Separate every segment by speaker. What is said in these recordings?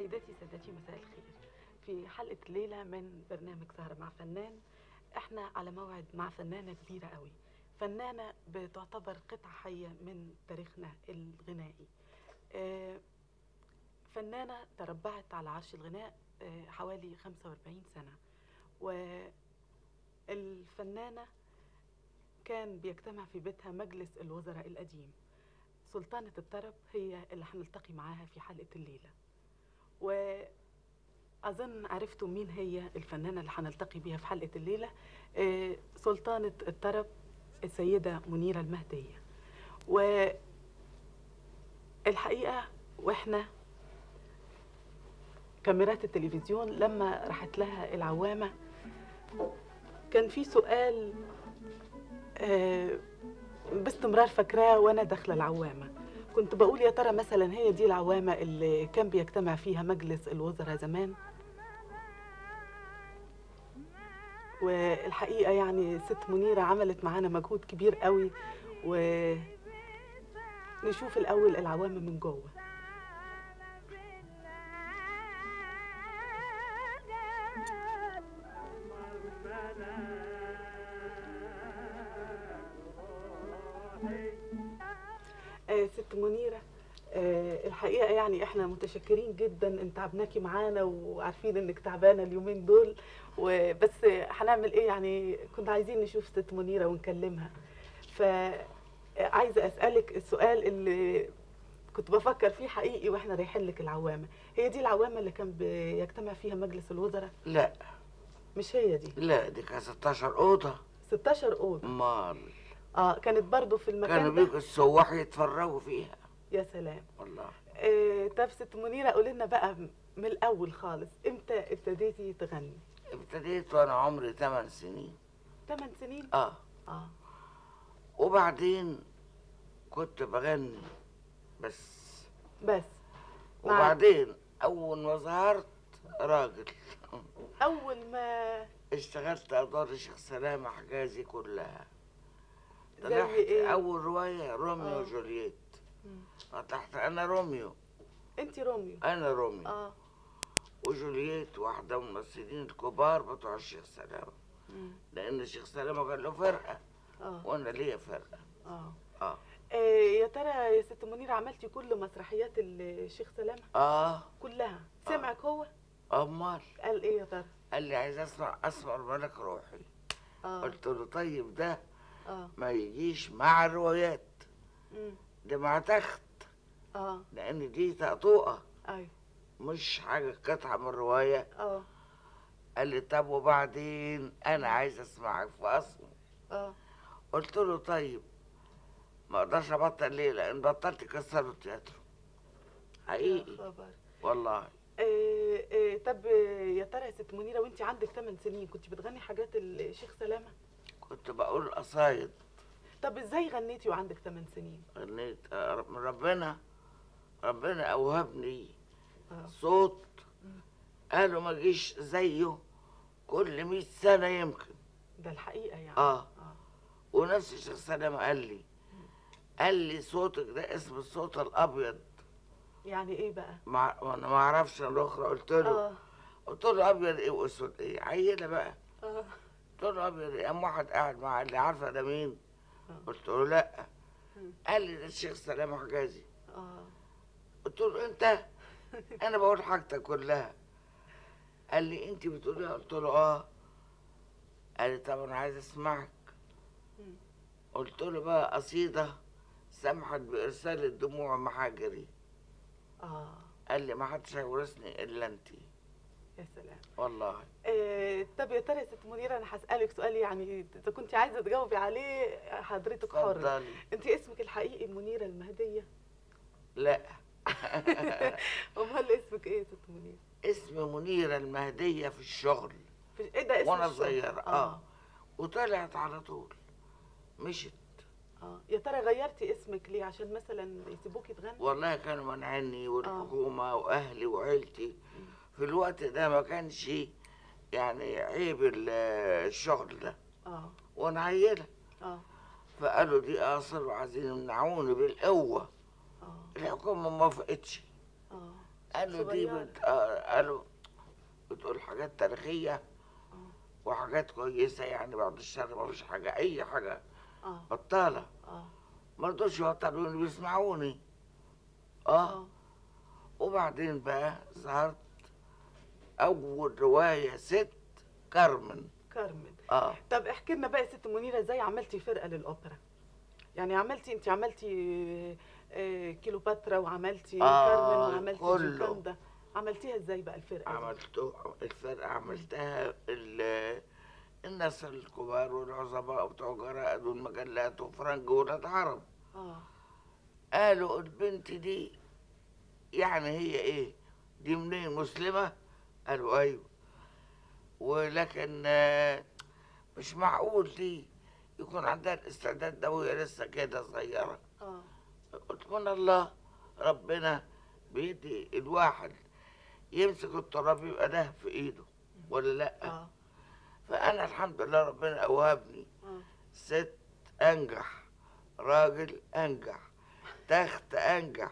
Speaker 1: سيداتي سادتي مساء الخير في حلقة ليلة من برنامج سهرة مع فنان احنا على موعد مع فنانة كبيرة قوي فنانة بتعتبر قطعة حية من تاريخنا الغنائي آه، فنانة تربعت على عرش الغناء آه، حوالي 45 سنة والفنانة كان بيجتمع في بيتها مجلس الوزراء القديم سلطانة الطرب هي اللي هنلتقي معاها في حلقة الليلة وأظن عرفتوا مين هي الفنانة اللي هنلتقي بيها في حلقة الليلة آه، سلطانة الطرب السيدة منيرة المهدية والحقيقة وإحنا كاميرات التلفزيون لما راحت لها العوامة كان في سؤال آه، باستمرار فاكراه وانا داخله العوامه كنت بقول يا ترى مثلا هي دي العوامه اللي كان بيجتمع فيها مجلس الوزراء زمان والحقيقه يعني ست منيره عملت معانا مجهود كبير قوي ونشوف الاول العوامه من جوه آه ست منيرة آه الحقيقة يعني احنا متشكرين جدا ان تعبناكي معانا وعارفين انك تعبانة اليومين دول وبس هنعمل ايه يعني كنا عايزين نشوف ست منيرة ونكلمها فعايزة اسألك السؤال اللي كنت بفكر فيه حقيقي واحنا رايحين لك العوامة هي دي العوامة اللي كان بيجتمع فيها مجلس الوزراء
Speaker 2: لا
Speaker 1: مش هي دي
Speaker 2: لا دي كانت 16 اوضه
Speaker 1: 16 أوضة
Speaker 2: امال
Speaker 1: اه كانت برضو في
Speaker 2: كانوا
Speaker 1: المكان
Speaker 2: بيجوا
Speaker 1: ده
Speaker 2: السواح يتفرجوا فيها
Speaker 1: يا سلام
Speaker 2: والله
Speaker 1: آه، طب ست منيرة قولي لنا بقى من الأول خالص إمتى ابتديتي تغني؟
Speaker 2: ابتديت وانا عمري 8 سنين
Speaker 1: ثمان سنين؟
Speaker 2: اه
Speaker 1: آه
Speaker 2: وبعدين كنت بغني بس
Speaker 1: بس مع-
Speaker 2: وبعدين اول ما ظهرت راجل
Speaker 1: أول ما
Speaker 2: اشتغلت ادوار الشيخ سلامة حجازي كلها
Speaker 1: زي
Speaker 2: طلعت
Speaker 1: إيه؟
Speaker 2: اول رواية روميو
Speaker 1: آه.
Speaker 2: وجولييت
Speaker 1: مم.
Speaker 2: طلعت انا روميو
Speaker 1: أنت روميو
Speaker 2: انا روميو
Speaker 1: آه
Speaker 2: وجولييت واحدة من الممثلين الكبار بتوع الشيخ سلامة
Speaker 1: مم.
Speaker 2: لأن الشيخ سلامة كان له فرقة
Speaker 1: آه
Speaker 2: وأنا ليا فرقة
Speaker 1: آه
Speaker 2: آه
Speaker 1: آه، يا ترى يا ست منيرة عملتي كل مسرحيات الشيخ سلامة؟
Speaker 2: آه
Speaker 1: كلها سمعك هو؟
Speaker 2: أمال
Speaker 1: قال إيه يا ترى؟
Speaker 2: قال لي عايز أسمع أسمع ملك روحي
Speaker 1: آه
Speaker 2: قلت له طيب ده
Speaker 1: آه
Speaker 2: ما يجيش مع الروايات
Speaker 1: مم.
Speaker 2: ده مع تخت
Speaker 1: آه
Speaker 2: لأن دي تقطوقة
Speaker 1: أيوه
Speaker 2: مش حاجة قطعة من الرواية
Speaker 1: آه
Speaker 2: قال لي طب وبعدين أنا عايز أسمعك في أصله
Speaker 1: آه
Speaker 2: قلت له طيب ما اقدرش ابطل ليه لان بطلت كسروا التياترو
Speaker 1: يا
Speaker 2: حقيقي
Speaker 1: خبر
Speaker 2: والله
Speaker 1: إيه إيه طب إيه، يا ترى يا ست منيره وانت عندك 8 سنين كنت بتغني حاجات الشيخ سلامه
Speaker 2: كنت بقول قصايد
Speaker 1: طب ازاي غنيتي وعندك 8 سنين
Speaker 2: غنيت آه، رب- من ربنا ربنا اوهبني
Speaker 1: اه
Speaker 2: صوت قالوا ما جيش زيه كل مئة سنة يمكن
Speaker 1: ده الحقيقه يعني
Speaker 2: اه
Speaker 1: اه
Speaker 2: ونفس الشيخ سلامة قال لي قال لي صوتك ده اسم الصوت الابيض
Speaker 1: يعني ايه بقى
Speaker 2: مع... وانا ما اعرفش الاخرى قلت له
Speaker 1: اه
Speaker 2: قلت له ابيض ايه واسود ايه عيله بقى
Speaker 1: اه
Speaker 2: قلت له ابيض ايه قام واحد قاعد معاه قال لي عارفه ده مين
Speaker 1: آه.
Speaker 2: قلت له لا
Speaker 1: مم.
Speaker 2: قال لي ده الشيخ سلام حجازي
Speaker 1: اه
Speaker 2: قلت له انت انا بقول حاجتك كلها قال لي انت بتقولي قلت له اه قال لي طب انا عايز اسمعك
Speaker 1: مم.
Speaker 2: قلت له بقى قصيده سمحت بارسال الدموع محاجري
Speaker 1: اه
Speaker 2: قال لي ما حدش هيورثني الا انت
Speaker 1: يا سلام
Speaker 2: والله
Speaker 1: إيه طب يا ترى يا ست منيره انا هسالك سؤال يعني اذا كنت عايزه تجاوبي عليه حضرتك حره
Speaker 2: اتفضلي
Speaker 1: انت اسمك الحقيقي منيره المهديه
Speaker 2: لا
Speaker 1: امال اسمك ايه يا ست منيره
Speaker 2: اسم منيرة المهدية في الشغل
Speaker 1: في ايه ده اسم
Speaker 2: وانا
Speaker 1: الشغل؟
Speaker 2: صغيرة اه وطلعت على طول مشت
Speaker 1: اه يا ترى غيرتي اسمك ليه عشان مثلا يسيبوكي تغني
Speaker 2: والله كانوا منعني والحكومة وأهلي وعيلتي في الوقت ده ما كانش يعني عيب ال- الشغل ده
Speaker 1: اه
Speaker 2: وأنا عيلة
Speaker 1: اه
Speaker 2: فقالوا دي قاصر وعايزين يمنعوني بالقوة
Speaker 1: اه
Speaker 2: الحكومة ما وافقتش
Speaker 1: اه
Speaker 2: قالوا دي
Speaker 1: صغيرة.
Speaker 2: بت... آه قالوا بتقول حاجات تاريخية
Speaker 1: آه.
Speaker 2: وحاجات كويسة يعني بعد الشر ما فيش حاجة أي حاجة
Speaker 1: اه
Speaker 2: بطالة
Speaker 1: اه
Speaker 2: ما رضوش يبطلوني بيسمعوني اه
Speaker 1: اه
Speaker 2: وبعدين بقى ظهرت أول رواية ست كارمن
Speaker 1: كارمن
Speaker 2: اه
Speaker 1: طب احكي لنا بقى يا ست منيره ازاي عملتي فرقه للأوبرا يعني عملتي انت عملتي آه، كيلوباترا وعملتي
Speaker 2: آه،
Speaker 1: كارمن وعملتي
Speaker 2: كله.
Speaker 1: جوكاندا عملتيها ازاي بقى الفرقه دي؟
Speaker 2: عملته الفرقة عملتها ال- الناس الكبار والعظماء بتوع جرائد والمجلات وفرنج ولاد عرب
Speaker 1: اه
Speaker 2: قالوا البنت دي يعني هي ايه دي منين مسلمة قالوا ايوه ولكن آه، مش معقول دي يكون عندها الاستعداد ده وهي لسه كده صغيرة
Speaker 1: اه
Speaker 2: قلت من الله ربنا بيدي الواحد يمسك التراب يبقى ده في ايده ولا لا
Speaker 1: اه
Speaker 2: فانا الحمد لله ربنا اوهبني
Speaker 1: اه
Speaker 2: ست انجح راجل انجح تخت انجح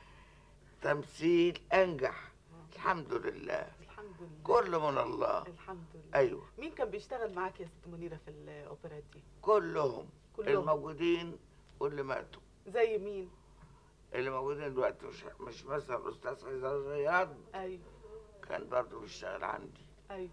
Speaker 2: تمثيل انجح الحمد لله
Speaker 1: الحمد لله
Speaker 2: كله من الله
Speaker 1: الحمد لله
Speaker 2: ايوه
Speaker 1: مين كان بيشتغل معاك يا ست منيره في الاوبرات دي
Speaker 2: كلهم
Speaker 1: كلهم
Speaker 2: الموجودين واللي ماتوا
Speaker 1: زي مين
Speaker 2: اللي موجودين دلوقتي مش مش مثلا الاستاذ خيزر رياض
Speaker 1: ايوه
Speaker 2: كان برضه بيشتغل عندي
Speaker 1: ايوه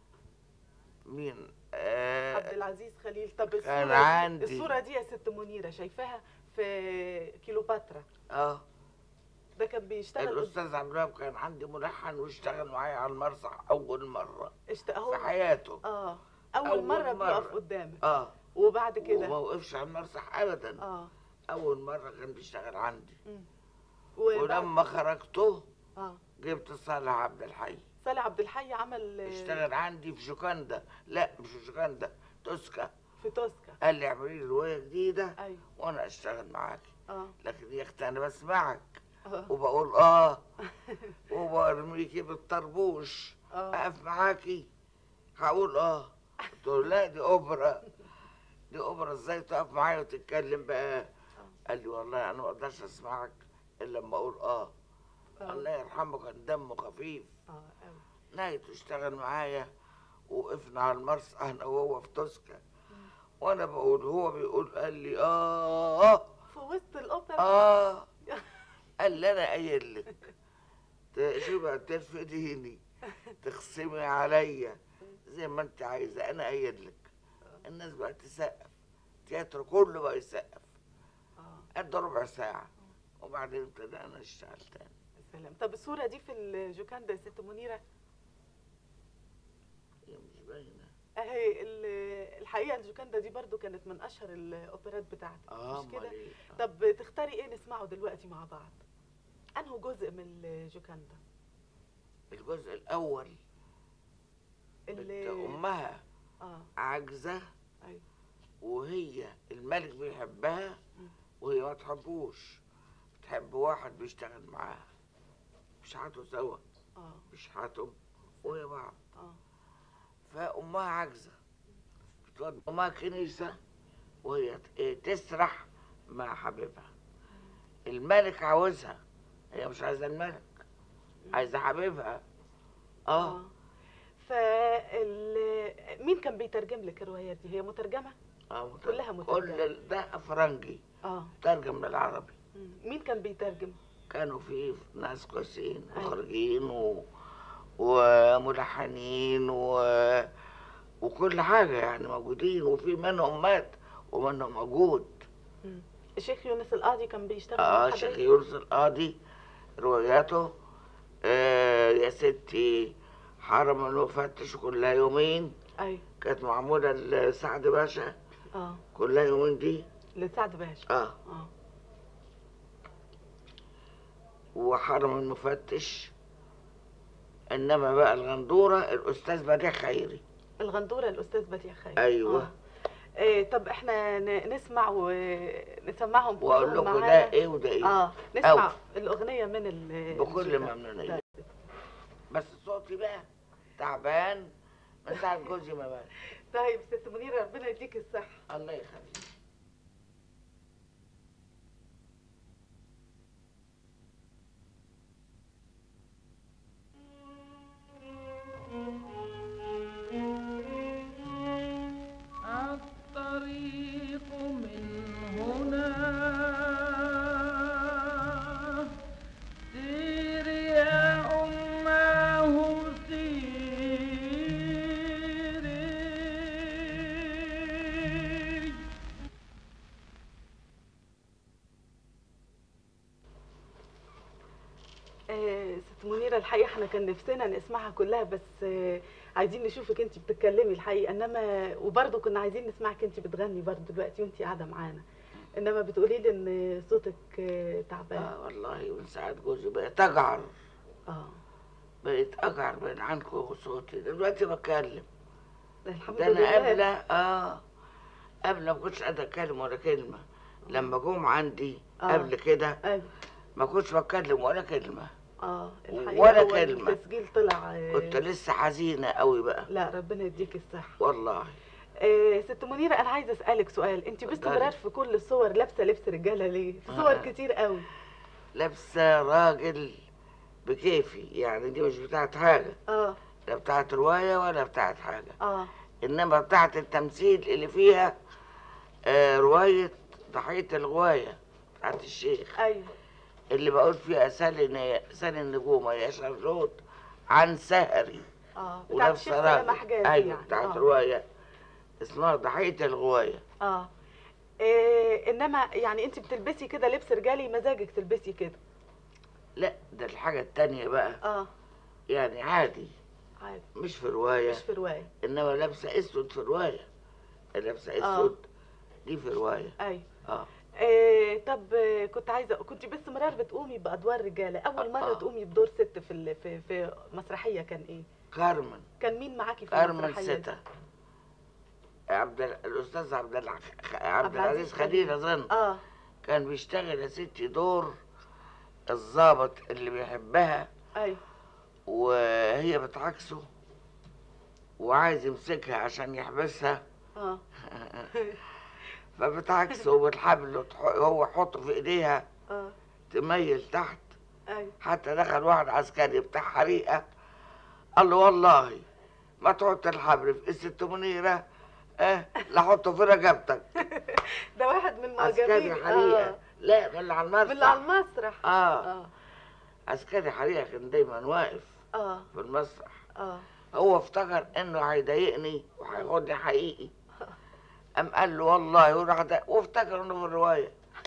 Speaker 2: مين
Speaker 1: عبد
Speaker 2: آه
Speaker 1: العزيز خليل طب
Speaker 2: كان
Speaker 1: الصوره دي
Speaker 2: عندي.
Speaker 1: الصوره دي يا ست منيره شايفاها في كيلوباترا
Speaker 2: اه
Speaker 1: ده كان بيشتغل قد-
Speaker 2: الاستاذ عبد الوهاب كان عندي ملحن واشتغل معايا على المسرح اول مره
Speaker 1: اشت...
Speaker 2: في
Speaker 1: هو
Speaker 2: حياته
Speaker 1: اه اول,
Speaker 2: أول
Speaker 1: مره,
Speaker 2: مرة.
Speaker 1: بيقف قدامك
Speaker 2: اه
Speaker 1: وبعد
Speaker 2: وما
Speaker 1: كده
Speaker 2: وقفش على المسرح ابدا
Speaker 1: اه
Speaker 2: اول مره كان بيشتغل عندي
Speaker 1: مم. وبعد...
Speaker 2: ولما خرجته
Speaker 1: اه
Speaker 2: جبت صالح عبد الحي
Speaker 1: صالح عبد الحي عمل آه،
Speaker 2: اشتغل عندي في جوكاندا لا مش في جوكاندا توسكا
Speaker 1: في توسكا
Speaker 2: قال لي اعملي لي روايه جديده
Speaker 1: ايوه
Speaker 2: وانا اشتغل معاكي
Speaker 1: اه
Speaker 2: لكن يا اختي انا بسمعك
Speaker 1: اه
Speaker 2: وبقول اه وبرميكي بالطربوش
Speaker 1: اه
Speaker 2: اقف معاكي هقول اه قلت له لا دي اوبرا دي اوبرا ازاي تقف معايا وتتكلم بقى قال لي والله انا ما اقدرش اسمعك الا لما اقول اه الله
Speaker 1: اه
Speaker 2: يرحمه كان دمه خفيف
Speaker 1: اه أوي.
Speaker 2: نهايته اشتغل معايا وقفنا على المرسى انا وهو في توسكا وانا بقول هو بيقول قال لي اه
Speaker 1: في وسط الاوبرا
Speaker 2: اه قال لي انا قايل لك ت- شو بقى ترفديني تخصمي عليا زي ما انت عايزه انا قايل لك الناس بقى تسقف تياترو كله بقى يسقف
Speaker 1: اه
Speaker 2: قد ربع ساعه وبعدين ابتدأنا نشتغل تاني
Speaker 1: سلام طب الصوره دي في الجوكاندا يا ست منيره
Speaker 2: هي مش باينه
Speaker 1: اهي ال- الحقيقه الجوكاندا دي برضو كانت من اشهر الاوبرات بتاعتك
Speaker 2: اه
Speaker 1: مش كده
Speaker 2: أمال إيه؟ آه.
Speaker 1: طب تختاري ايه نسمعه دلوقتي مع بعض انه جزء من الجوكاندا
Speaker 2: الجزء الاول
Speaker 1: اللي
Speaker 2: بنت امها
Speaker 1: اه
Speaker 2: عاجزه
Speaker 1: ايوه
Speaker 2: وهي الملك بيحبها
Speaker 1: مم.
Speaker 2: وهي ما تحبوش بتحب واحد بيشتغل معاها بيشحتوا سوا
Speaker 1: اه
Speaker 2: بيشحتوا وهي بعض
Speaker 1: اه
Speaker 2: فأمها عاجزة بتودي أمها كنيسة وهي ت- إيه تسرح مع حبيبها الملك عاوزها هي مش عايزة الملك عايزة حبيبها اه
Speaker 1: اه فال مين كان بيترجم لك الروايات دي هي مترجمه
Speaker 2: اه مترجم.
Speaker 1: كلها مترجمة.
Speaker 2: كل ال- ده فرنجي
Speaker 1: اه
Speaker 2: ترجم للعربي
Speaker 1: مم. مين كان بيترجم
Speaker 2: كانوا في ناس كويسين
Speaker 1: أيوة.
Speaker 2: مخرجين و... وملحنين و... وكل حاجة يعني موجودين وفي منهم مات ومنهم موجود
Speaker 1: مم. الشيخ يونس القاضي كان بيشتغل
Speaker 2: اه
Speaker 1: مع
Speaker 2: شيخ
Speaker 1: حضرتك؟
Speaker 2: يونس القاضي رواياته آه يا ستي حرم المفتش كلها يومين
Speaker 1: ايوه
Speaker 2: كانت معمولة لسعد باشا
Speaker 1: اه
Speaker 2: كلها يومين دي
Speaker 1: لسعد باشا
Speaker 2: اه
Speaker 1: اه
Speaker 2: وحرم المفتش انما بقى الغندورة الاستاذ بديع خيري
Speaker 1: الغندوره الاستاذ بديع خير
Speaker 2: أيوة.
Speaker 1: آه. إيه طب احنا ن- نسمع ونسمعهم
Speaker 2: واقول
Speaker 1: كلهم
Speaker 2: لكم ده
Speaker 1: معانا
Speaker 2: ايه وده ايه
Speaker 1: اه نسمع الاغنيه من ال
Speaker 2: بكل
Speaker 1: الجوكاندا.
Speaker 2: ممنونية
Speaker 1: طيب.
Speaker 2: بس صوتي بقى تعبان من ساعة جوزي ما مات
Speaker 1: طيب ست منيره ربنا يديك الصحه
Speaker 2: الله يخليك
Speaker 1: ست منيره الحقيقه احنا كان نفسنا نسمعها كلها بس آه، عايزين نشوفك انت بتتكلمي الحقيقه انما وبرضه كنا عايزين نسمعك انت بتغني برضه دلوقتي وانت قاعده معانا انما بتقولي لي ان صوتك آه، تعبان
Speaker 2: اه والله من ساعة جوزي بقيت أجعر
Speaker 1: اه
Speaker 2: بقيت أجعر بين عنكم وصوتي دلوقتي بتكلم
Speaker 1: الحمد
Speaker 2: ده أنا
Speaker 1: لله
Speaker 2: قبل اه قبل ما كنتش قادر أتكلم ولا كلمة لما جم عندي
Speaker 1: آه.
Speaker 2: قبل كده
Speaker 1: ايوه
Speaker 2: ما كنتش بتكلم ولا كلمة
Speaker 1: اه الحقيقه
Speaker 2: ولا
Speaker 1: هو
Speaker 2: كلمة.
Speaker 1: التسجيل طلع آه،
Speaker 2: كنت لسه حزينة قوي بقى
Speaker 1: لا ربنا يديك الصحه
Speaker 2: والله
Speaker 1: آه، ست منيره انا عايزه اسالك سؤال انت
Speaker 2: اتفضلي.
Speaker 1: باستمرار في كل الصور لابسه لبس رجاله ليه في صور
Speaker 2: آه.
Speaker 1: كتير قوي
Speaker 2: لابسة راجل بكيفي يعني دي مش بتاعت حاجة
Speaker 1: اه
Speaker 2: لا بتاعت رواية ولا بتاعت حاجة
Speaker 1: اه
Speaker 2: إنما بتاعت التمثيل اللي فيها آه رواية ضحية الغواية بتاعت الشيخ
Speaker 1: ايوه
Speaker 2: اللي بقول فيها سال سال النجوم يا شرلوت عن سهري
Speaker 1: اه بتاعت
Speaker 2: ولابسة
Speaker 1: الشيخ سلامة
Speaker 2: راجل
Speaker 1: حجازي
Speaker 2: أيوة
Speaker 1: يعني
Speaker 2: بتاعت
Speaker 1: آه.
Speaker 2: رواية اسمها ضحية الغواية
Speaker 1: اه إيه انما يعني انت بتلبسي كده لبس رجالي مزاجك تلبسي كده
Speaker 2: لا ده الحاجة التانية بقى
Speaker 1: اه
Speaker 2: يعني عادي
Speaker 1: عادي
Speaker 2: مش في رواية
Speaker 1: مش في روايه
Speaker 2: انما لابسه اسود في روايه لابسه
Speaker 1: آه.
Speaker 2: اسود دي في روايه
Speaker 1: ايوه
Speaker 2: اه
Speaker 1: إيه طب آه، كنت عايزه كنت باستمرار بتقومي بادوار رجاله اول مره
Speaker 2: آه.
Speaker 1: تقومي بدور ست في ال... في في مسرحيه كان ايه
Speaker 2: كارمن
Speaker 1: كان مين معاكي في
Speaker 2: كارمن
Speaker 1: المسرحيه دي؟
Speaker 2: ستا عبد ال- الاستاذ عبد الع... خ- عبد
Speaker 1: عبد العزيز
Speaker 2: العزيز خليل اظن
Speaker 1: اه
Speaker 2: كان بيشتغل يا ستي دور الضابط اللي بيحبها
Speaker 1: ايوه
Speaker 2: وهي بتعكسه وعايز يمسكها عشان يحبسها
Speaker 1: اه
Speaker 2: فبتعكسه والحبل وتح- هو يحطه في ايديها
Speaker 1: اه
Speaker 2: تميل تحت
Speaker 1: ايوه
Speaker 2: حتى دخل واحد عسكري بتاع حريقه قال له والله ما تحط الحبل في الست منيره اه لا حطه في رقبتك
Speaker 1: ده واحد من
Speaker 2: عسكري
Speaker 1: المعجبين
Speaker 2: حريقه
Speaker 1: آه.
Speaker 2: لا من اللي على
Speaker 1: من اللي على
Speaker 2: المسرح
Speaker 1: المسرح
Speaker 2: اه
Speaker 1: اه
Speaker 2: عسكري حريقه كان دايما واقف
Speaker 1: اه
Speaker 2: في المسرح
Speaker 1: اه
Speaker 2: هو افتكر انه هيضايقني وهياخدني حقيقي قام قال له والله وراح ده وافتكر انه في الروايه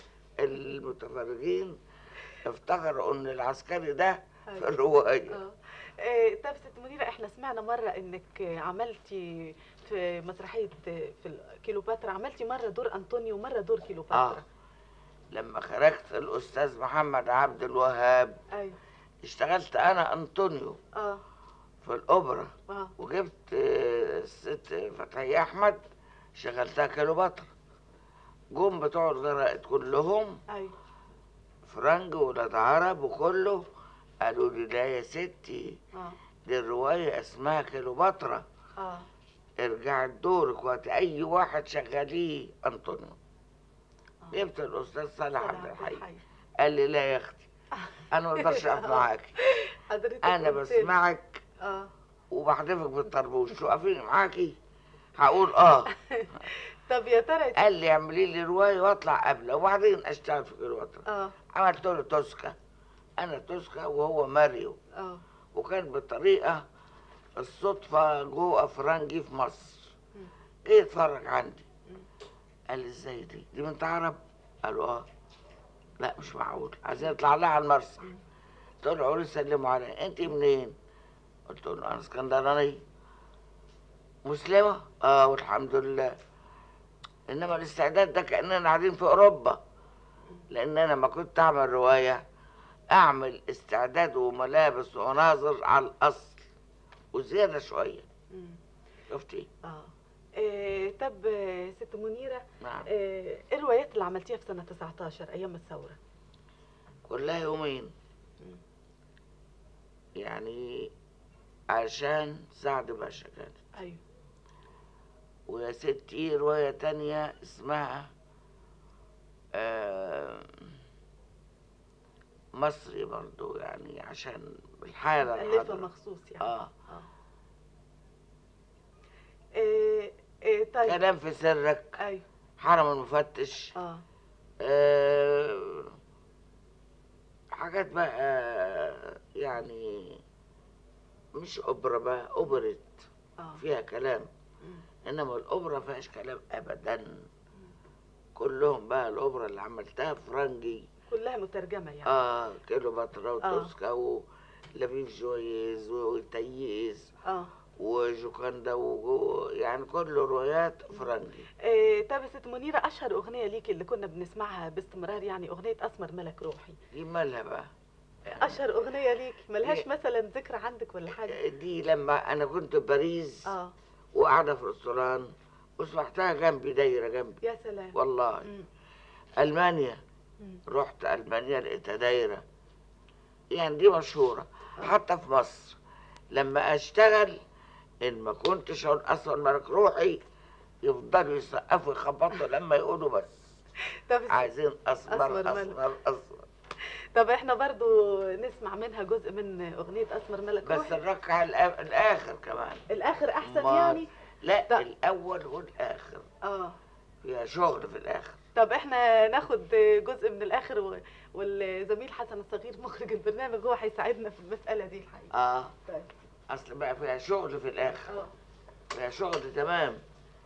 Speaker 2: المتفرجين افتكروا ان العسكري ده في
Speaker 1: أيوة.
Speaker 2: الروايه
Speaker 1: اه إيه، طب ست منيرة احنا سمعنا مرة انك عملتي في مسرحية في كيلوباترا عملتي مرة دور انطونيو ومرة دور
Speaker 2: اه
Speaker 1: كيلوباترا
Speaker 2: لما خرجت الاستاذ محمد عبد الوهاب
Speaker 1: ايوه
Speaker 2: اشتغلت انا انطونيو
Speaker 1: اه
Speaker 2: في الاوبرا
Speaker 1: اه
Speaker 2: وجبت آه، الست فتحية احمد شغلتها كيلوباترا جم بتوع الجرائد كلهم
Speaker 1: ايوه
Speaker 2: فرنج ولاد عرب وكله قالوا لي لا يا ستي
Speaker 1: اه
Speaker 2: دي الرواية اسمها كيلوباترا
Speaker 1: اه
Speaker 2: ارجعي دورك وقت اي واحد شغاليه انطونيو
Speaker 1: آه.
Speaker 2: جبت الاستاذ صالح
Speaker 1: صالح
Speaker 2: عبد الحي
Speaker 1: الحي.
Speaker 2: قال لي لا يا اختي انا ما اقدرش اقف معاكي
Speaker 1: حضرتك
Speaker 2: انا
Speaker 1: قلت لي.
Speaker 2: بسمعك
Speaker 1: اه
Speaker 2: وبحدفك بالطربوش توقفيني معاكي هقول اه
Speaker 1: طب يا ترى
Speaker 2: قال لي اعملي لي روايه واطلع قبله وبعدين اشتغل في كيلوباترا
Speaker 1: اه
Speaker 2: عملت له توسكا انا توسكا وهو ماريو
Speaker 1: اه
Speaker 2: وكان بالطريقه الصدفه جوه فرنجي في مصر
Speaker 1: مم.
Speaker 2: جه يتفرج عندي
Speaker 1: مم.
Speaker 2: قال لي ازاي دي دي بنت عرب قالوا اه لا مش معقول عايزين نطلع لها على المسرح
Speaker 1: مم.
Speaker 2: طلعوا لي سلموا عليا انت منين قلت له انا اسكندراني مسلمه اه والحمد لله انما الاستعداد ده كاننا قاعدين في اوروبا لان انا ما كنت اعمل روايه اعمل استعداد وملابس ومناظر على الاصل وزياده شويه
Speaker 1: مم.
Speaker 2: شفتي
Speaker 1: اه إيه طب آه، ست منيرة
Speaker 2: نعم
Speaker 1: إيه إيه الروايات اللي عملتيها في سنة 19 أيام الثورة؟
Speaker 2: كلها يومين
Speaker 1: مم.
Speaker 2: يعني عشان سعد باشا كانت
Speaker 1: أيوه
Speaker 2: ويا ستي رواية تانية اسمها آه، مصري برضو يعني عشان الحالة
Speaker 1: مؤلفة
Speaker 2: الحاضرة
Speaker 1: مخصوص يعني
Speaker 2: اه
Speaker 1: اه إيه إيه طيب
Speaker 2: كلام في سرك
Speaker 1: أيوه
Speaker 2: حرم المفتش
Speaker 1: اه
Speaker 2: آه، حاجات بقى يعني مش اوبرا بقى اوبرت
Speaker 1: اه
Speaker 2: فيها كلام
Speaker 1: مم.
Speaker 2: انما الاوبرا فيهاش كلام ابدا كلهم بقى الاوبرا اللي عملتها فرنجي
Speaker 1: كلها مترجمة يعني
Speaker 2: اه كيلوباترا
Speaker 1: آه.
Speaker 2: وتوسكا و... لبيب جويز وتييس
Speaker 1: اه
Speaker 2: وجوكاندا وجو يعني كله روايات فرنجي
Speaker 1: إيه طب يا ست منيره اشهر اغنيه ليكي اللي كنا بنسمعها باستمرار يعني اغنيه اسمر ملك روحي
Speaker 2: دي مالها بقى
Speaker 1: اشهر اغنيه ليكي ملهاش
Speaker 2: إيه.
Speaker 1: مثلا ذكرى عندك ولا حاجه
Speaker 2: دي لما انا كنت في باريس
Speaker 1: اه
Speaker 2: وقاعده في ريستوران وسمعتها جنبي دايره جنبي
Speaker 1: يا سلام
Speaker 2: والله
Speaker 1: مم.
Speaker 2: المانيا
Speaker 1: مم.
Speaker 2: رحت المانيا لقيتها دايره يعني دي مشهوره حتى في مصر لما اشتغل ان ما كنتش اقول اصلا ملك روحي يفضلوا يسقفوا يخبطوا لما يقولوا بس
Speaker 1: طب الس-
Speaker 2: عايزين اسمر
Speaker 1: أسمر ملك.
Speaker 2: اسمر اسمر
Speaker 1: طب احنا برضو نسمع منها جزء من اغنيه اسمر ملك
Speaker 2: بس
Speaker 1: روحي
Speaker 2: الركعه الأ- الاخر كمان
Speaker 1: الاخر احسن
Speaker 2: ما-
Speaker 1: يعني
Speaker 2: لا
Speaker 1: ده-
Speaker 2: الاول والاخر
Speaker 1: اه
Speaker 2: فيها شغل في الاخر
Speaker 1: طب احنا ناخد جزء من الاخر و- والزميل حسن الصغير مخرج البرنامج هو هيساعدنا في المساله دي الحقيقه
Speaker 2: اه
Speaker 1: طيب
Speaker 2: اصل بقى فيها شغل في الاخر
Speaker 1: اه
Speaker 2: فيها شغل تمام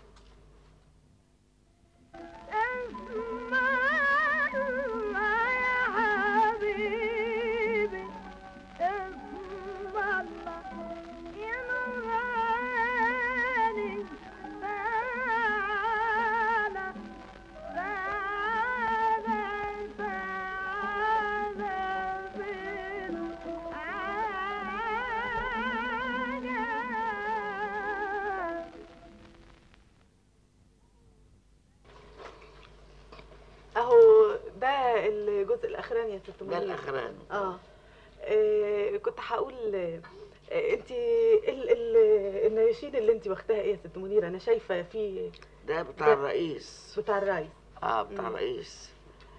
Speaker 1: اهو ده الجزء الاخراني يا ست
Speaker 2: ده
Speaker 1: منير
Speaker 2: الاخراني
Speaker 1: اه إيه كنت هقول إيه انت ال ال النياشين اللي انت واخداها ايه يا ست منيره انا شايفه في
Speaker 2: ده بتاع
Speaker 1: ده-
Speaker 2: الرئيس
Speaker 1: بتاع الرايس
Speaker 2: اه بتاع
Speaker 1: مم.
Speaker 2: الرئيس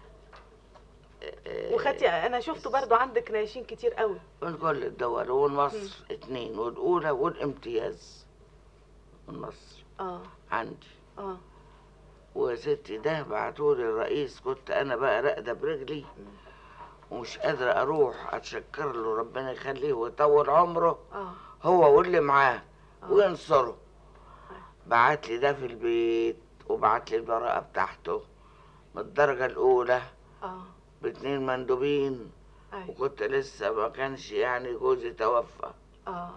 Speaker 2: آه، آه،
Speaker 1: وخدتي انا شفته برضو عندك نياشين كتير قوي
Speaker 2: من كل الدول والمصر اتنين والاولى والامتياز من مصر
Speaker 1: اه
Speaker 2: عندي
Speaker 1: اه
Speaker 2: وستي ده بعتولي الرئيس كنت انا بقى راقده برجلي ومش قادره اروح اتشكر له ربنا يخليه ويطول عمره
Speaker 1: اه
Speaker 2: هو واللي معاه
Speaker 1: آه.
Speaker 2: وينصره بعت لي ده في البيت وبعت لي البراءه بتاعته من الدرجه الاولى
Speaker 1: اه
Speaker 2: باتنين مندوبين
Speaker 1: ايوه
Speaker 2: وكنت لسه ما كانش يعني جوزي توفى
Speaker 1: اه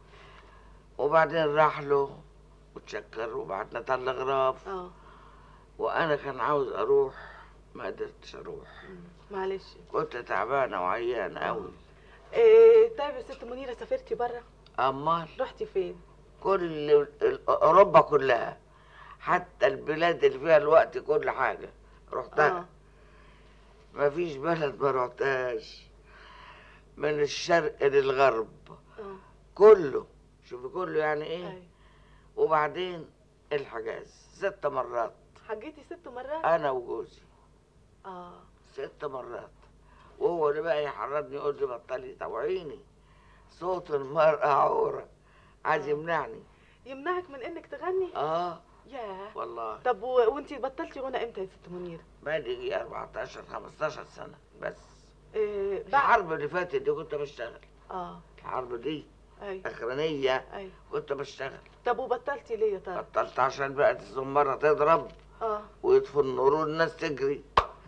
Speaker 2: وبعدين راح له وتشكر وبعتنا تلغراف
Speaker 1: اه
Speaker 2: وانا كان عاوز اروح ما قدرتش اروح
Speaker 1: مم. معلش
Speaker 2: كنت تعبانه وعيانه قوي
Speaker 1: إيه طيب يا ست منيره سافرتي بره
Speaker 2: امال
Speaker 1: رحتي فين
Speaker 2: كل ال- اوروبا كلها حتى البلاد اللي فيها الوقت كل حاجه رحتها
Speaker 1: اه
Speaker 2: ما فيش بلد ما رحتهاش من الشرق للغرب
Speaker 1: اه
Speaker 2: كله شوفي كله يعني ايه
Speaker 1: ايوه
Speaker 2: وبعدين الحجاز ست مرات
Speaker 1: حجيتي ست مرات
Speaker 2: انا وجوزي
Speaker 1: اه
Speaker 2: ست مرات وهو اللي بقى يحرضني يقول لي بطلي توعيني صوت المرأة عورة عايز
Speaker 1: آه.
Speaker 2: يمنعني
Speaker 1: يمنعك من انك تغني
Speaker 2: اه
Speaker 1: ياه
Speaker 2: والله
Speaker 1: طب و... وانتي بطلتي غنى امتى يا ست منيره
Speaker 2: بقالي يجي 14 15 سنة بس
Speaker 1: إيه بعد
Speaker 2: الحرب اللي فاتت دي كنت بشتغل
Speaker 1: اه
Speaker 2: الحرب دي
Speaker 1: ايوه
Speaker 2: اخرانية
Speaker 1: ايوه
Speaker 2: كنت بشتغل
Speaker 1: طب وبطلتي ليه يا ترى
Speaker 2: بطلت عشان بقت الزمارة تضرب
Speaker 1: اه
Speaker 2: ويطفوا النور والناس تجري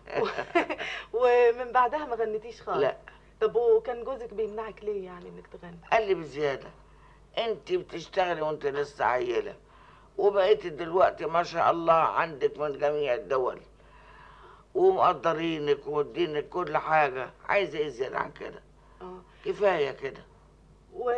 Speaker 1: ومن بعدها ما غنيتيش خالص
Speaker 2: لا
Speaker 1: طب وكان جوزك بيمنعك ليه يعني انك تغني
Speaker 2: قال لي بزيادة انت بتشتغلي وانت لسه عيلة وبقيت دلوقتي ما شاء الله عندك من جميع الدول ومقدرينك ومدينك كل حاجة عايزة ايه زيادة عن كده
Speaker 1: اه
Speaker 2: كفاية كده
Speaker 1: و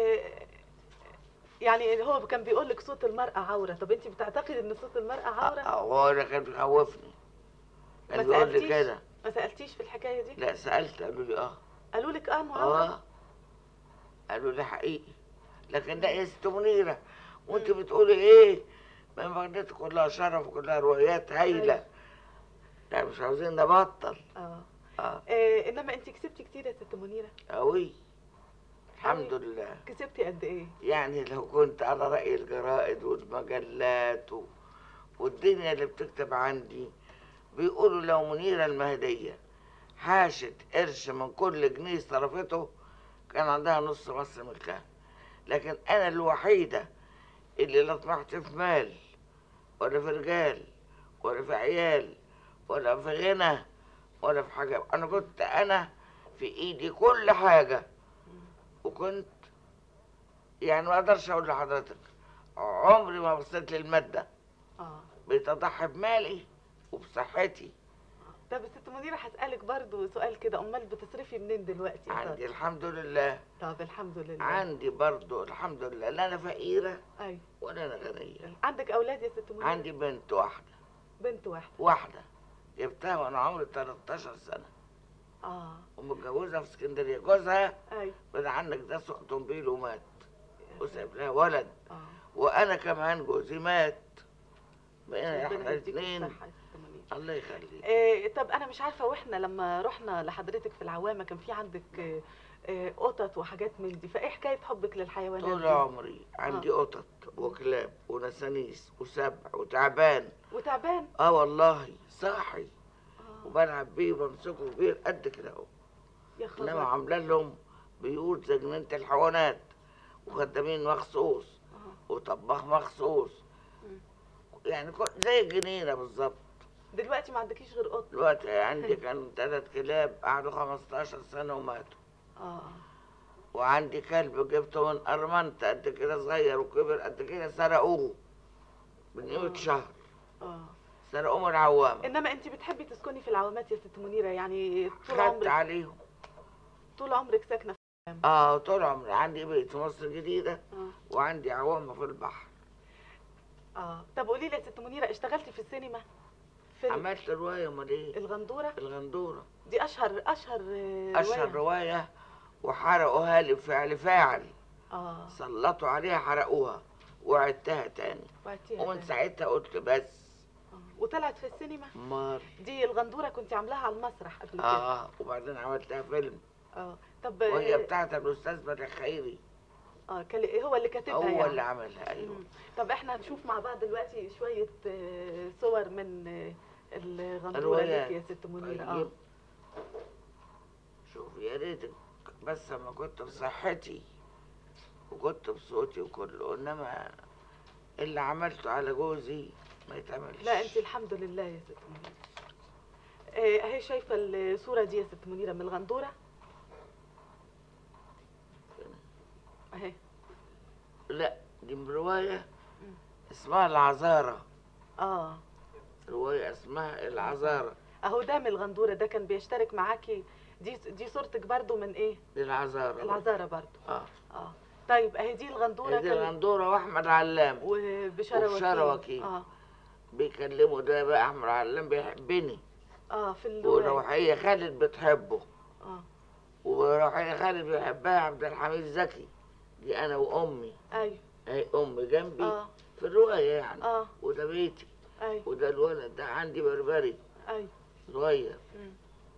Speaker 1: يعني هو كان بيقول لك صوت المرأة عورة طب انت بتعتقد ان صوت المرأة عورة
Speaker 2: اه، هو اللي كان بيخوفني
Speaker 1: ما
Speaker 2: كان بيقول لي
Speaker 1: سألتيش؟
Speaker 2: كده
Speaker 1: ما سألتيش في الحكاية دي
Speaker 2: لا سألت قالوا لي اه
Speaker 1: قالوا لك اه انه عورة
Speaker 2: اه قالوا لي حقيقي لكن ده يا ست منيرة وانت بتقولي ايه ما مغنيتي كلها شرف وكلها روايات هايلة
Speaker 1: أيوة.
Speaker 2: لا مش عاوزين نبطل
Speaker 1: اه
Speaker 2: اه
Speaker 1: إيه انما انت كسبتي كتير يا ست منيرة
Speaker 2: قوي الحمد
Speaker 1: أوي.
Speaker 2: لله
Speaker 1: كسبتي قد ايه
Speaker 2: يعني لو كنت على رأي الجرائد والمجلات و... والدنيا اللي بتكتب عندي بيقولوا لو منيرة المهدية حاشت قرش من كل جنيه صرفته كان عندها نص مصر ملكها لكن أنا الوحيدة اللي لا طمعت في مال ولا في رجال ولا في عيال ولا في غنى ولا في حاجة أنا كنت أنا في إيدي كل حاجة وكنت يعني ما اقدرش اقول لحضرتك عمري ما بصيت للماده
Speaker 1: اه
Speaker 2: بقيت اضحي بمالي وبصحتي
Speaker 1: طب يا ست منيره هسالك برضو سؤال كده امال بتصرفي منين دلوقتي يا
Speaker 2: عندي
Speaker 1: ترى؟
Speaker 2: الحمد لله
Speaker 1: طب الحمد لله
Speaker 2: عندي برضو الحمد لله لا انا فقيره
Speaker 1: ايوه
Speaker 2: ولا انا غنيه
Speaker 1: عندك اولاد يا ست منيره
Speaker 2: عندي بنت واحده
Speaker 1: بنت واحده
Speaker 2: واحده جبتها وانا عمري 13 سنه
Speaker 1: اه
Speaker 2: ومتجوزها في اسكندريه جوزها
Speaker 1: ايوه
Speaker 2: بعد عنك ده سوق طنبيل ومات وساب لها ولد
Speaker 1: اه
Speaker 2: وانا كمان جوزي مات بقينا
Speaker 1: ربنا
Speaker 2: احنا
Speaker 1: يديك
Speaker 2: الاثنين
Speaker 1: الصحة يا ست منيرة.
Speaker 2: الله يخليك
Speaker 1: إيه طب انا مش عارفه واحنا لما رحنا لحضرتك في العوامه كان في عندك إيه، إيه، قطط وحاجات من دي فايه حكايه حبك للحيوانات
Speaker 2: طول
Speaker 1: دي؟
Speaker 2: عمري عندي قطط وكلاب ونسانيس وسبع وتعبان
Speaker 1: وتعبان
Speaker 2: اه والله صاحي
Speaker 1: آه.
Speaker 2: وبلعب بيه وبمسكه كبير قد كده اهو
Speaker 1: يا
Speaker 2: انما
Speaker 1: خبر
Speaker 2: عامله لهم بيوت زي جنينه الحيوانات وخدامين مخصوص
Speaker 1: آه.
Speaker 2: وطباخ مخصوص
Speaker 1: مم.
Speaker 2: يعني كل- زي الجنينه بالظبط
Speaker 1: دلوقتي ما عندكيش غير قط
Speaker 2: دلوقتي عندي كانوا ثلاث كلاب قعدوا 15 سنه وماتوا
Speaker 1: اه
Speaker 2: وعندي كلب جبته من أرمنت قد كده صغير وكبر قد كده سرقوه من قيمة
Speaker 1: آه.
Speaker 2: شهر
Speaker 1: اه
Speaker 2: سرقوه من العوامة
Speaker 1: انما انت بتحبي تسكني في العوامات يا ست منيره يعني طول
Speaker 2: خدت
Speaker 1: عمرك
Speaker 2: عليهم
Speaker 1: طول عمرك ساكنه في
Speaker 2: اه طول عمري عندي بيت في مصر الجديدة
Speaker 1: اه
Speaker 2: وعندي عوامة في البحر
Speaker 1: اه طب قولي لي يا ست منيره اشتغلتي في السينما في ال-
Speaker 2: عملت رواية امال ايه
Speaker 1: الغندوره
Speaker 2: الغندورة
Speaker 1: دي اشهر اشهر آه،
Speaker 2: أشهر
Speaker 1: رواية.
Speaker 2: رواية وحرقوها لي بفعل فاعل
Speaker 1: اه
Speaker 2: سلطوا عليها حرقوها وعدتها تاني
Speaker 1: وعدتيها
Speaker 2: ومن
Speaker 1: تاني.
Speaker 2: ساعتها قلت بس
Speaker 1: آه. وطلعت في السينما
Speaker 2: مار
Speaker 1: دي الغندوره كنت عاملاها على المسرح قبل كده
Speaker 2: اه وبعدين عملتها فيلم
Speaker 1: اه طب
Speaker 2: وهي
Speaker 1: آه،
Speaker 2: بتاعت الأستاذ بدر خيري
Speaker 1: اه كان هو اللي كاتبها
Speaker 2: هو
Speaker 1: يعني
Speaker 2: اللي عملها ايوه
Speaker 1: مم. طب احنا هنشوف مع بعض دلوقتي شويه آه، صور من آه، الغندوره
Speaker 2: الروايات.
Speaker 1: ليك يا ست منيره اه
Speaker 2: طيب. شوف يا ريتك بس لما كنت بصحتي وكنت بصوتي وكله انما اللي عملته على جوزي ما يتعملش
Speaker 1: لا انت الحمد لله يا ست منيره آه، اهي شايفه الصوره دي يا ست منيره من الغندوره اهي
Speaker 2: لا دي من رواية
Speaker 1: مم.
Speaker 2: اسمها العذارة
Speaker 1: اه
Speaker 2: رواية اسمها العذارة
Speaker 1: اهو ده من الغندوره ده كان بيشترك معاكي دي دي صورتك برضو من ايه
Speaker 2: العذارة
Speaker 1: العذاره برضو
Speaker 2: اه
Speaker 1: اه طيب اهي دي الغندوره
Speaker 2: هي دي
Speaker 1: كان-
Speaker 2: الغندورة واحمد علام
Speaker 1: وبشاره
Speaker 2: وبشارة
Speaker 1: وكيل
Speaker 2: وكيل.
Speaker 1: اه
Speaker 2: بيكلموا ده بقى احمد علام بيحبني
Speaker 1: اه في الروايه
Speaker 2: وروحية خالد بتحبه
Speaker 1: اه
Speaker 2: وروحية خالد بيحبها عبد الحميد زكي دي انا وامي
Speaker 1: ايوه
Speaker 2: هي امي جنبي
Speaker 1: اه
Speaker 2: في الرواية يعني
Speaker 1: اه
Speaker 2: وده بيتي
Speaker 1: ايوه
Speaker 2: وده الولد ده عندي بربري
Speaker 1: ايوه
Speaker 2: صغير
Speaker 1: مم.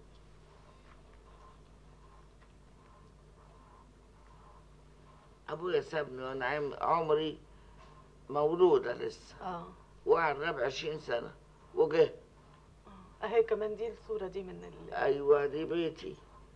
Speaker 2: ابويا سابني وانا عم- عمري مولودة لسه
Speaker 1: اه
Speaker 2: وقعد ربع عشرين سنة وجه
Speaker 1: آه. اهي كمان دي الصوره دي من ال...
Speaker 2: ايوه دي بيتي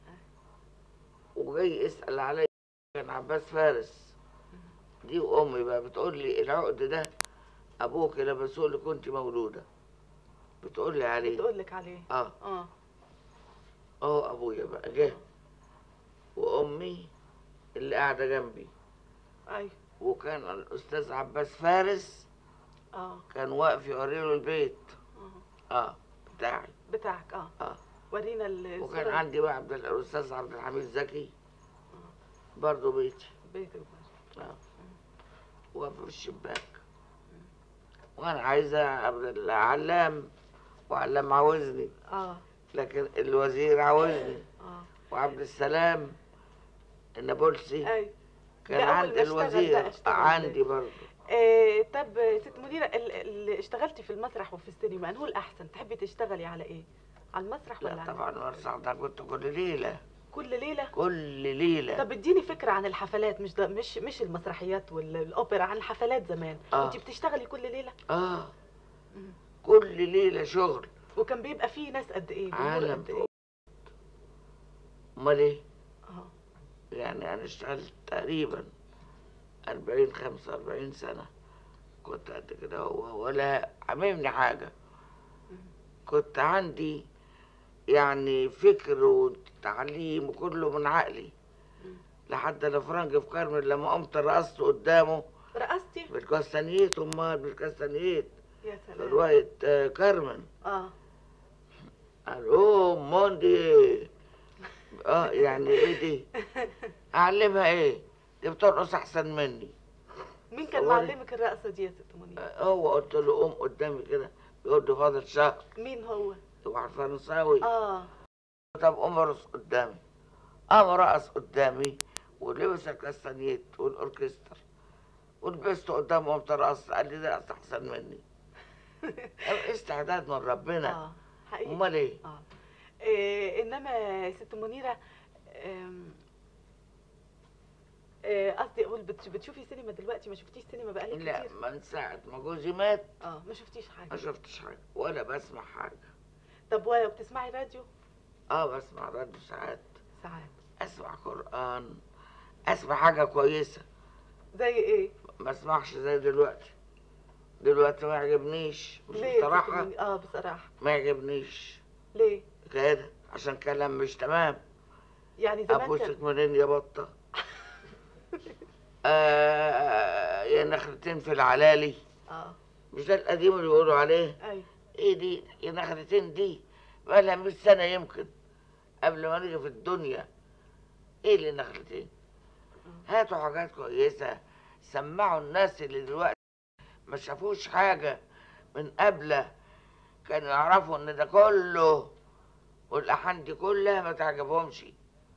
Speaker 2: وجاي يسأل عليا كان عباس فارس دي وامي بقى بتقول لي العقد ده ابوك لبسوه لي كنت مولودة بتقول لي عليه
Speaker 1: بتقول لك عليه
Speaker 2: اه
Speaker 1: اه
Speaker 2: اهو ابويا بقى جه وامي اللي قاعده جنبي
Speaker 1: ايوه
Speaker 2: وكان الاستاذ عباس فارس
Speaker 1: اه
Speaker 2: كان واقف يوري له البيت
Speaker 1: آه.
Speaker 2: اه بتاعي
Speaker 1: بتاعك اه
Speaker 2: اه
Speaker 1: ورينا ال-
Speaker 2: وكان
Speaker 1: الصورة
Speaker 2: عندي بقى عبد ال- الاستاذ عبد الحميد زكي برضه بيتي
Speaker 1: بيتك
Speaker 2: اه واقف في الشباك وانا عايزه عبد العلام وعلام عاوزني
Speaker 1: اه
Speaker 2: لكن الوزير عاوزني
Speaker 1: اه
Speaker 2: وعبد السلام النابلسي
Speaker 1: ايوه
Speaker 2: كان
Speaker 1: ده أول
Speaker 2: عند
Speaker 1: ما اشتغل بقى
Speaker 2: الوزير
Speaker 1: اشتغل
Speaker 2: عندي برضه
Speaker 1: آه طب ست منيرة ال- اللي اشتغلتي في المسرح وفي السينما انه الأحسن تحبي تشتغلي على ايه؟ على المسرح ولا
Speaker 2: لا
Speaker 1: على
Speaker 2: طبعا المسرح ده كنت كل ليله
Speaker 1: كل ليلة؟
Speaker 2: كل ليله
Speaker 1: طب اديني فكرة عن الحفلات مش ده مش مش المسرحيات والأوبرا عن الحفلات زمان
Speaker 2: آه.
Speaker 1: انت بتشتغلي كل ليلة؟
Speaker 2: اه
Speaker 1: مم.
Speaker 2: كل ليله شغل
Speaker 1: وكان بيبقى فيه ناس قد ايه؟ جمهور
Speaker 2: عالم
Speaker 1: قد ايه؟
Speaker 2: فوق. امال ايه
Speaker 1: اه
Speaker 2: يعني انا اشتغلت تقريبا أربعين خمسة وأربعين سنة كنت قد كده هو ولا عممني حاجة كنت عندي يعني فكر وتعليم وكله من عقلي لحد الفرنج في كارمل لما قمت رقصت قدامه
Speaker 1: رقصتي
Speaker 2: بالكاستانيت امال بالكاستانيت
Speaker 1: يا
Speaker 2: في
Speaker 1: سلام
Speaker 2: رواية آه، كارمن
Speaker 1: اه
Speaker 2: قال اوه موندي اه يعني ايه دي اعلمها ايه دي بترقص احسن مني
Speaker 1: مين كان
Speaker 2: صوري.
Speaker 1: معلمك الرقصه دي يا ست منير
Speaker 2: آه، هو قلت له قوم قدامي كده يقول لي فاضل شهر
Speaker 1: مين هو
Speaker 2: واحد فرنساوي
Speaker 1: اه
Speaker 2: طب قوم ارقص قدامي قام رقص قدامي ولبس الكاستانيت والاوركسترا ولبسته قدامه قمت رقصت قال لي ده رقص احسن مني استعداد من ربنا
Speaker 1: اه حقيقي
Speaker 2: امال ايه
Speaker 1: اه إيه انما يا ست منيره آم، آه، قصدي اقول بت- بتشوفي سينما دلوقتي ما شفتيش سينما بقالك
Speaker 2: لا
Speaker 1: كتير
Speaker 2: من ساعة ما جوزي مات
Speaker 1: اه ما شفتيش
Speaker 2: ما
Speaker 1: حاجه
Speaker 2: شفتش حاجة ولا بسمع حاجة
Speaker 1: طب ولا بتسمعي راديو
Speaker 2: اه بسمع راديو ساعات
Speaker 1: ساعات
Speaker 2: اسمع قرآن اسمع حاجة كويسة
Speaker 1: زي ايه
Speaker 2: ما اسمعش زي دلوقتي دلوقتي ما يعجبنيش مش
Speaker 1: ليه يا ست
Speaker 2: بصراحة
Speaker 1: منيرة؟ اه بصراحه
Speaker 2: ما يعجبنيش
Speaker 1: ليه
Speaker 2: كده عشان كلام مش تمام
Speaker 1: يعني زمان
Speaker 2: ابوسك
Speaker 1: كان
Speaker 2: منين يا بطة آه يا نخلتين في العلالي
Speaker 1: اه
Speaker 2: مش ده القديم اللي بيقولوا عليه
Speaker 1: اي
Speaker 2: ايه دي يا نخلتين دي بقى لها 100 سنة يمكن قبل ما نيجي في الدنيا ايه اللي نخلتين هاتوا حاجات كويسة سمعوا الناس اللي دلوقتي ما شافوش حاجة من قبله كانوا يعرفوا ان ده كله والأحان دي كلها ما تعجبهمش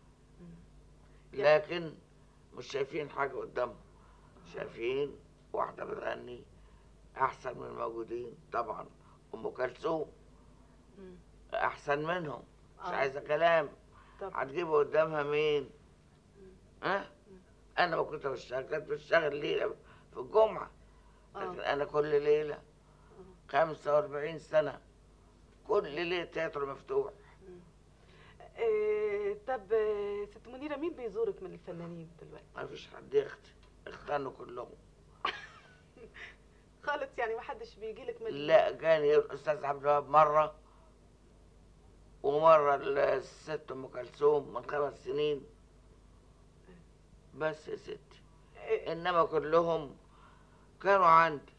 Speaker 2: لكن مش شايفين حاجة قدامهم شايفين واحدة بتغني أحسن من الموجودين طبعا أم كلثوم
Speaker 1: مم.
Speaker 2: أحسن منهم مش
Speaker 1: آه.
Speaker 2: عايزة كلام
Speaker 1: طب
Speaker 2: هتجيبوا قدامها مين؟ ها؟ أنا ما كنت بشتغل كنت بشتغل ليلة في الجمعة لكن
Speaker 1: اه
Speaker 2: أنا كل ليلة خمسة وأربعين سنة كل ليلة تياترو مفتوح
Speaker 1: إيه طب آه، ست منيره مين بيزورك من الفنانين دلوقتي
Speaker 2: ما فيش حد يختي اختنوا كلهم
Speaker 1: خالص يعني ما حدش بيجي لك من
Speaker 2: لا جاني الأستاذ عبد الوهاب مرة ومرة الست أم كلثوم من خمس سنين بس يا ستي
Speaker 1: إيه،
Speaker 2: إنما كلهم كانوا عندي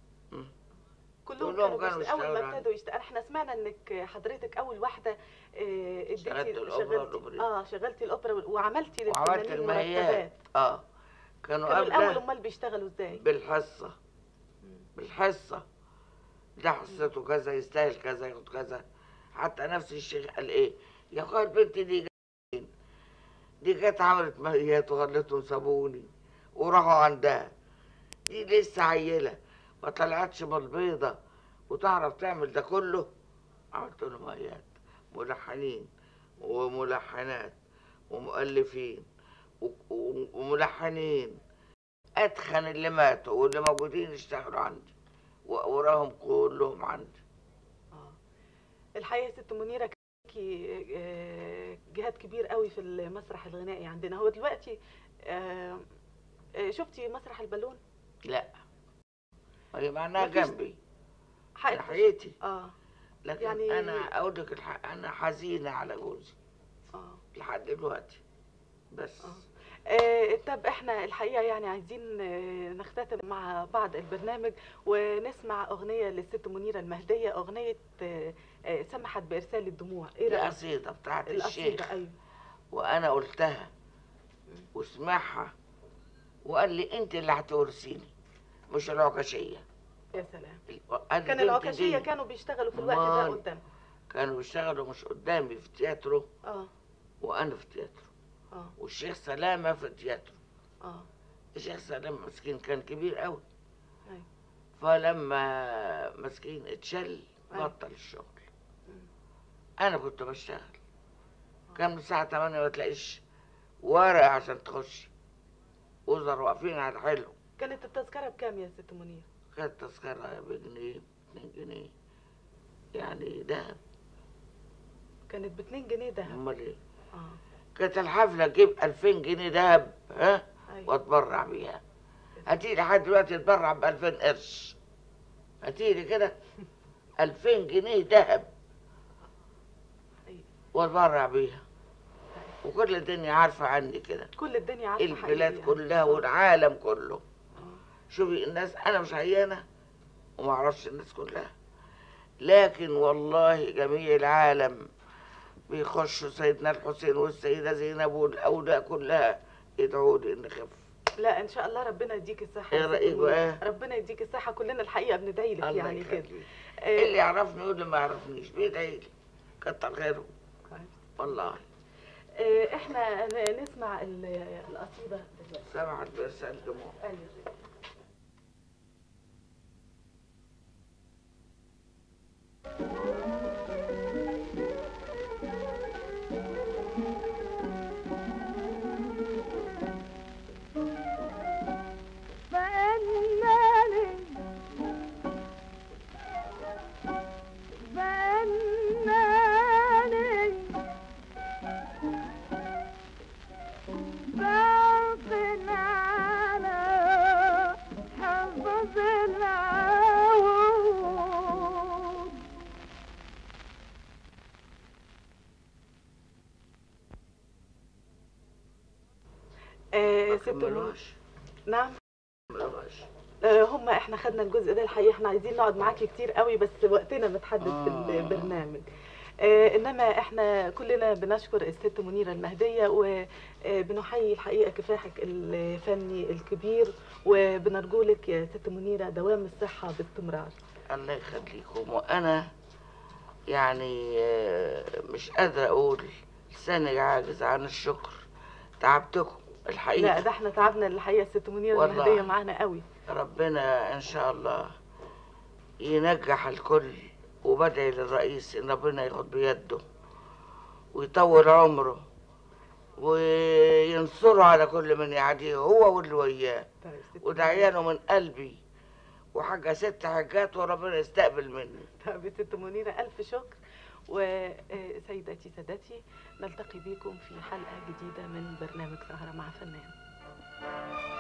Speaker 1: كلهم
Speaker 2: كلهم
Speaker 1: كانوا
Speaker 2: كانوا
Speaker 1: بيشت- اول
Speaker 2: بيشتغلوا
Speaker 1: ما ابتدوا يشتغلوا احنا سمعنا انك حضرتك اول واحده آه، اديتي
Speaker 2: اشتغلت الأوبرا
Speaker 1: شغلتي
Speaker 2: والأوبريت.
Speaker 1: اه شغلتي الاوبرا وال- وعملتي
Speaker 2: وعملت
Speaker 1: للفنانين
Speaker 2: المهيات
Speaker 1: مرتبات
Speaker 2: اه كانوا
Speaker 1: كانوا الاول
Speaker 2: قبل
Speaker 1: امال بيشتغلوا ازاي
Speaker 2: بالحصة بالحصة ده حصته كذا يستاهل كذا ياخد كذا حتى نفس الشيخ قال ايه يا اخويا البنت دي جت منين؟ دي جت عملت مهيات وخلتهم سابوني وراحوا عندها دي لسه عيلة ما طلعتش من البيضة وتعرف تعمل ده كله عملت له مهيات ملحنين وملحنات ومؤلفين و- و- وملحنين اتخن اللي ماتوا واللي موجودين اشتغلوا عندي وراهم كلهم عندي
Speaker 1: اه الحقيقه يا ست منيره كان ليكي آه، جهاد كبير قوي في المسرح الغنائي عندنا هو دلوقتي آه، آه، شفتي مسرح البالون
Speaker 2: لا هي معناها
Speaker 1: مفيش-
Speaker 2: جنبي
Speaker 1: حقيقة
Speaker 2: ناحيتي
Speaker 1: اه
Speaker 2: لكن
Speaker 1: يعني-
Speaker 2: يعني انا اقول لك الحق انا حزينه على جوزي
Speaker 1: اه
Speaker 2: لحد دلوقتي بس
Speaker 1: آه. آه، طب احنا الحقيقه يعني عايزين آه، نختتم مع بعض البرنامج ونسمع اغنيه للست منيره المهديه اغنيه آه، آه، سمحت بارسال الدموع ايه
Speaker 2: دي
Speaker 1: رايك
Speaker 2: قصيده بتاعت
Speaker 1: القصيده
Speaker 2: الشيخ
Speaker 1: ايوه
Speaker 2: وانا قلتها وسمعها وقال لي انت اللي هتورثيني مش العكاشيه
Speaker 1: يا سلام
Speaker 2: قال لي
Speaker 1: كان
Speaker 2: البنت
Speaker 1: العكاشيه
Speaker 2: دي
Speaker 1: كانوا بيشتغلوا في الوقت ده
Speaker 2: أمال.
Speaker 1: قدام
Speaker 2: كانوا بيشتغلوا مش قدامي في تياترو
Speaker 1: اه
Speaker 2: وانا في تياترو
Speaker 1: اه
Speaker 2: والشيخ سلامه في تياترو
Speaker 1: اه
Speaker 2: الشيخ سلام مسكين كان كبير قوي
Speaker 1: أيوة.
Speaker 2: فلما مسكين اتشل
Speaker 1: أيوة.
Speaker 2: بطل الشغل انا كنت بشتغل كان من الساعه 8 ما تلاقيش ورقه عشان تخش وزر واقفين على حلو
Speaker 1: كانت التذكره بكام يا ست منيره
Speaker 2: كانت تذكره بجنيه 2 جنيه يعني دهب
Speaker 1: كانت ب 2 جنيه دهب
Speaker 2: امال ايه
Speaker 1: اه
Speaker 2: كانت الحفله تجيب 2000 جنيه دهب ها
Speaker 1: ايوه
Speaker 2: واتبرع بيها هتيجي لحد دلوقتي تتبرع ب 2000 قرش هتيجي كده 2000 جنيه ذهب
Speaker 1: أيوة.
Speaker 2: واتبرع بيها وكل الدنيا عارفة عني كده
Speaker 1: كل الدنيا عارفه
Speaker 2: البلاد
Speaker 1: حقيقي
Speaker 2: كلها
Speaker 1: يعني.
Speaker 2: والعالم كله
Speaker 1: آه.
Speaker 2: شوفي الناس انا مش عيانه وما اعرفش الناس كلها لكن والله جميع العالم بيخشوا سيدنا الحسين والسيده زينب والاولياء كلها يدعوا لي ان اخف
Speaker 1: لا ان شاء الله ربنا يديك الصحه
Speaker 2: إيه
Speaker 1: يا ست
Speaker 2: رأيك
Speaker 1: منى.
Speaker 2: بقى؟
Speaker 1: ربنا يديك الصحه كلنا الحقيقه بندعي لك
Speaker 2: الله
Speaker 1: يعني كده
Speaker 2: يخليك
Speaker 1: آه،
Speaker 2: اللي يعرفني يقول اللي ما يعرفنيش بيدعي لي كتر خيره
Speaker 1: كويس.
Speaker 2: والله
Speaker 1: آه، احنا ن- نسمع ال- القصيده دلوقتي
Speaker 2: سمعت بس الدموع
Speaker 1: أيوة.
Speaker 3: فإنني فإنني باق على حفظ العود
Speaker 1: آه،
Speaker 2: ما
Speaker 1: ست منى
Speaker 2: كملوش
Speaker 1: نعم
Speaker 2: ما كملوش
Speaker 1: آه، هم احنا خدنا الجزء ده الحقيقه احنا عايزين نقعد معاكي كتير قوي بس وقتنا متحدد في
Speaker 2: آه.
Speaker 1: البرنامج آه، انما احنا كلنا بنشكر الست منيره المهديه وبنحيي الحقيقه كفاحك الفني الكبير وبنرجو لك يا ست منيره دوام الصحه باستمرار
Speaker 2: الله يخليكم وانا يعني آه، مش قادره اقول لساني عاجز عن الشكر تعبتكم الحقيقه
Speaker 1: لا ده احنا تعبنا الحقيقه الست منيره
Speaker 2: والله.
Speaker 1: المهديه معانا قوي
Speaker 2: ربنا ان شاء الله ينجح الكل وبدعي للرئيس ان ربنا ياخد بيده ويطول عمره وينصره على كل من يعاديه هو واللي وياه
Speaker 1: طيب، ست
Speaker 2: ودعيانه من قلبي وحاجه ست حاجات وربنا يستقبل مني
Speaker 1: طيب يا ست منيرة ألف شكر وسيداتي سادتي نلتقي بكم في حلقة جديدة من برنامج سهرة مع فنان